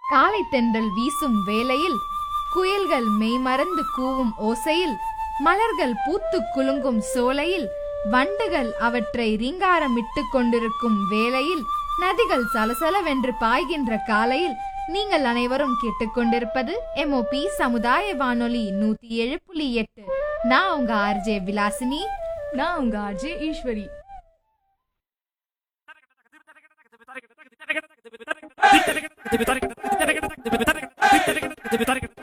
காலை தென்றல் வீசும் வேளையில் குயில்கள் மெய்மறந்து கூவும் ஓசையில் மலர்கள் பூத்து குலுங்கும் சோலையில் வண்டுகள் அவற்றை ரீங்காரமிட்டு கொண்டிருக்கும் வேளையில் நதிகள் சலசலவென்று பாய்கின்ற காலையில் நீங்கள் அனைவரும் கேட்டுக்கொண்டிருப்பது எம்ஓபி சமுதாய வானொலி நூத்தி ஏழு புள்ளி எட்டு நான் உங்க ஆர்ஜே விலாசினி நான் உங்க ஆர்ஜே ஈஸ்வரி Thank you.